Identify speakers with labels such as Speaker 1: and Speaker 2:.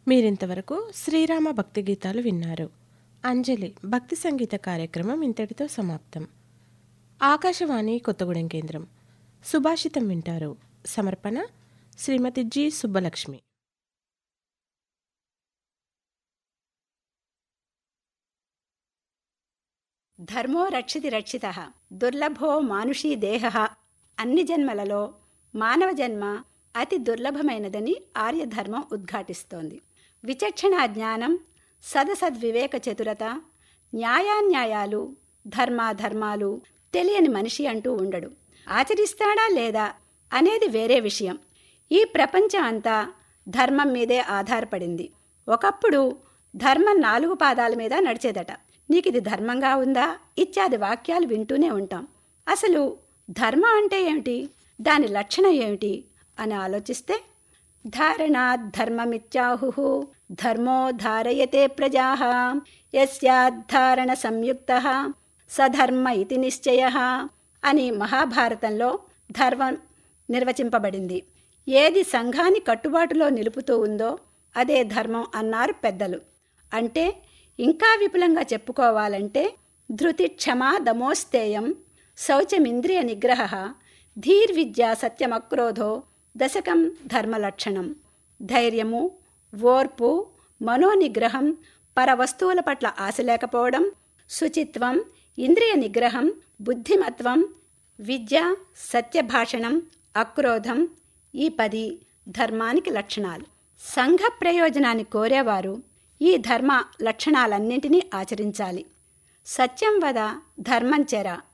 Speaker 1: మీరింతవరకు శ్రీరామ భక్తి గీతాలు విన్నారు అంజలి భక్తి సంగీత కార్యక్రమం ఇంతటితో సమాప్తం ఆకాశవాణి కొత్తగూడెం కేంద్రం సుభాషితం వింటారు సమర్పణ శ్రీమతి జి సుబ్బలక్ష్మి
Speaker 2: ధర్మో రక్షితి రక్షిత దుర్లభో మానుషీ దేహ అన్ని జన్మలలో మానవ జన్మ అతి దుర్లభమైనదని ఆర్యధర్మం ఉద్ఘాటిస్తోంది విచక్షణ జ్ఞానం సదసద్వివేక చతురత న్యాయాన్యాయాలు ధర్మాధర్మాలు తెలియని మనిషి అంటూ ఉండడు ఆచరిస్తాడా లేదా అనేది వేరే విషయం ఈ ప్రపంచం అంతా ధర్మం మీదే ఆధారపడింది ఒకప్పుడు ధర్మం నాలుగు పాదాల మీద నడిచేదట నీకు ఇది ధర్మంగా ఉందా ఇత్యాది వాక్యాలు వింటూనే ఉంటాం అసలు ధర్మం అంటే ఏమిటి దాని లక్షణం ఏమిటి అని ఆలోచిస్తే ధారణాత్ ధర్మమిత్యాహు ధర్మో ధారయతే ప్రజా యస్యాద్ధారణ సంయుక్త సధర్మ ఇతి నిశ్చయ అని మహాభారతంలో ధర్మం నిర్వచింపబడింది ఏది సంఘాన్ని కట్టుబాటులో నిలుపుతూ ఉందో అదే ధర్మం అన్నారు పెద్దలు అంటే ఇంకా విపులంగా చెప్పుకోవాలంటే ధృతి క్షమా దమోస్తేయం శౌచమింద్రియ నిగ్రహ ధీర్విద్య సత్యమక్రోధో దశకం ధర్మలక్షణం ధైర్యము ఓర్పు మనోనిగ్రహం పరవస్తువుల పట్ల ఆశ లేకపోవడం శుచిత్వం ఇంద్రియ నిగ్రహం బుద్ధిమత్వం విద్య సత్యభాషణం అక్రోధం ఈ పది ధర్మానికి లక్షణాలు సంఘ ప్రయోజనాన్ని కోరేవారు ఈ ధర్మ లక్షణాలన్నింటినీ ఆచరించాలి సత్యం వద ధర్మం చెర